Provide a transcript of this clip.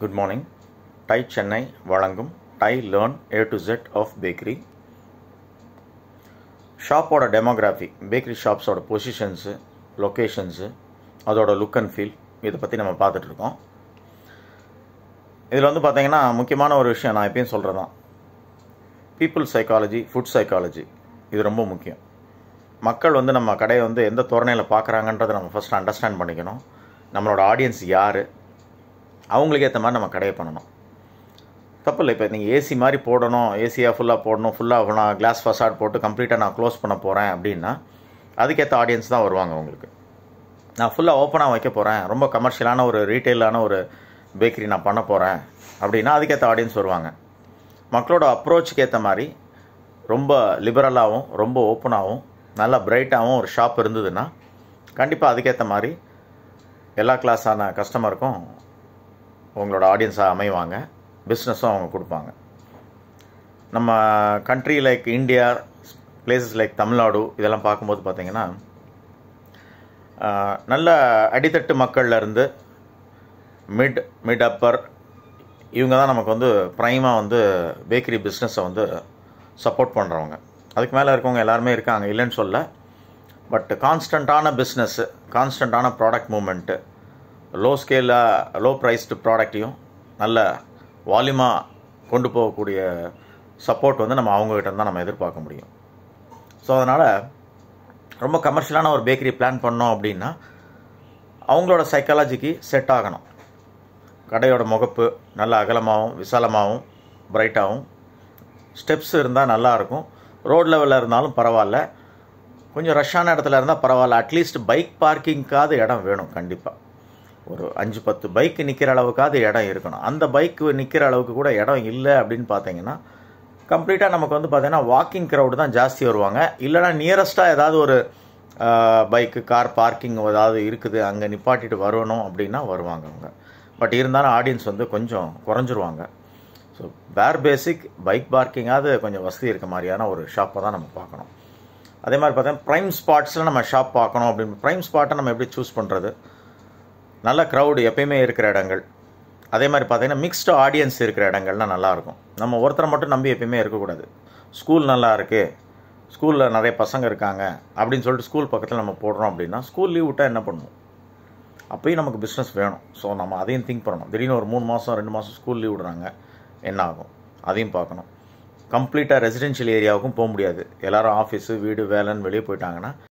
good morning TiE Chennai வழங்கும் TiE learn A to Z of bakery ஷாப்போட demography bakery ஷாப்ஸோட positions locations அதோட look and feel இதை பற்றி நம்ம பார்த்துட்ருக்கோம் இதில் வந்து பார்த்தீங்கன்னா முக்கியமான ஒரு விஷயம் நான் எப்பயும் சொல்கிறது தான் பீப்புள் சைக்காலஜி ஃபுட் சைக்காலஜி இது ரொம்ப முக்கியம் மக்கள் வந்து நம்ம கடையை வந்து எந்த தோரணையில் பார்க்குறாங்கன்றதை நம்ம ஃபஸ்ட் அண்டர்ஸ்டாண்ட் பண்ணிக்கணும் நம்மளோட ஆடியன்ஸ் யார் அவங்களுக்கு ஏற்ற மாதிரி நம்ம கடையை பண்ணணும் தப்பு இல்லை இப்போ நீங்கள் ஏசி மாதிரி போடணும் ஏசியாக ஃபுல்லாக போடணும் ஃபுல்லாக நான் கிளாஸ் ஃபசாட் போட்டு கம்ப்ளீட்டாக நான் க்ளோஸ் பண்ண போகிறேன் அப்படின்னா அதுக்கேற்ற ஆடியன்ஸ் தான் வருவாங்க உங்களுக்கு நான் ஃபுல்லாக ஓப்பனாக வைக்க போகிறேன் ரொம்ப கமர்ஷியலான ஒரு ரீட்டெயிலான ஒரு பேக்கரி நான் பண்ண போகிறேன் அப்படின்னா அதுக்கேற்ற ஆடியன்ஸ் வருவாங்க மக்களோட அப்ரோச்சுக்கு ஏற்ற மாதிரி ரொம்ப லிபரலாகவும் ரொம்ப ஓப்பனாகவும் நல்லா பிரைட்டாகவும் ஒரு ஷாப் இருந்ததுன்னா கண்டிப்பாக அதுக்கேற்ற மாதிரி எல்லா கிளாஸான கஸ்டமருக்கும் உங்களோட ஆடியன்ஸாக அமைவாங்க பிஸ்னஸும் அவங்க கொடுப்பாங்க நம்ம country like India places like Tamil Nadu இதெல்லாம் பார்க்கும்போது பார்த்தீங்கன்னா நல்ல அடித்தட்டு மக்கள்லேருந்து மிட் மிட் அப்பர் இவங்க தான் நமக்கு வந்து ப்ரைமாக வந்து பேக்கரி பிஸ்னஸை வந்து சப்போர்ட் பண்ணுறவங்க அதுக்கு மேலே இருக்கவங்க எல்லாருமே இருக்காங்க இல்லைன்னு சொல்ல பட் கான்ஸ்டண்ட்டான பிஸ்னஸ்ஸு கான்ஸ்டண்ட்டான ப்ராடக்ட் மூமெண்ட்டு லோ ஸ்கேலாக லோ ப்ரைஸ்டு ப்ராடக்டையும் நல்ல வால்யூமாக கொண்டு போகக்கூடிய சப்போர்ட் வந்து நம்ம அவங்ககிட்ட தான் நம்ம எதிர்பார்க்க முடியும் ஸோ அதனால் ரொம்ப கமர்ஷியலான ஒரு பேக்கரி பிளான் பண்ணோம் அப்படின்னா அவங்களோட சைக்காலஜிக்கு செட் ஆகணும் கடையோட முகப்பு நல்ல அகலமாகவும் விசாலமாகவும் பிரைட்டாகவும் ஸ்டெப்ஸ் இருந்தால் நல்லாயிருக்கும் ரோட் லெவலில் இருந்தாலும் பரவாயில்ல கொஞ்சம் ரஷ்ஷான இடத்துல இருந்தால் பரவாயில்ல அட்லீஸ்ட் பைக் பார்க்கிங்க்காவது இடம் வேணும் கண்டிப்பாக ஒரு அஞ்சு பத்து பைக் நிற்கிற அளவுக்காவது இடம் இருக்கணும் அந்த பைக் நிற்கிற அளவுக்கு கூட இடம் இல்லை அப்படின்னு பார்த்தீங்கன்னா கம்ப்ளீட்டாக நமக்கு வந்து பார்த்தீங்கன்னா வாக்கிங் க்ரௌடு தான் ஜாஸ்தி வருவாங்க இல்லைனா நியரஸ்ட்டாக ஏதாவது ஒரு பைக்கு கார் பார்க்கிங் ஏதாவது இருக்குது அங்கே நிப்பாட்டிட்டு வரணும் அப்படின்னா வருவாங்க அவங்க பட் இருந்தாலும் ஆடியன்ஸ் வந்து கொஞ்சம் குறைஞ்சிருவாங்க ஸோ பேர் பேசிக் பைக் பார்க்கிங்காவது கொஞ்சம் வசதி இருக்க மாதிரியான ஒரு ஷாப்பை தான் நம்ம பார்க்கணும் அதே மாதிரி பார்த்தீங்கன்னா ப்ரைம் ஸ்பாட்ஸில் நம்ம ஷாப் பார்க்கணும் அப்படின்னு ப்ரைம் ஸ்பாட்டை நம்ம எப்படி சூஸ் பண்ணுறது நல்ல க்ரௌடு எப்பயுமே இருக்கிற இடங்கள் அதே மாதிரி பார்த்தீங்கன்னா மிக்ஸ்டு ஆடியன்ஸ் இருக்கிற இடங்கள்லாம் நல்லாயிருக்கும் நம்ம ஒருத்தரை மட்டும் நம்பி எப்பயுமே இருக்கக்கூடாது ஸ்கூல் நல்லா இருக்குது ஸ்கூலில் நிறைய பசங்க இருக்காங்க அப்படின்னு சொல்லிட்டு ஸ்கூல் பக்கத்தில் நம்ம போடுறோம் அப்படின்னா ஸ்கூல் லீவ் விட்டால் என்ன பண்ணுவோம் அப்பயும் நமக்கு பிஸ்னஸ் வேணும் ஸோ நம்ம அதையும் திங்க் பண்ணணும் திடீர்னு ஒரு மூணு மாதம் ரெண்டு மாதம் ஸ்கூல் லீவ் விடுறாங்க என்ன ஆகும் அதையும் பார்க்கணும் கம்ப்ளீட்டாக ரெசிடென்ஷியல் ஏரியாவுக்கும் போக முடியாது எல்லாரும் ஆஃபீஸு வீடு வேலைன்னு வெளியே போயிட்டாங்கன்னா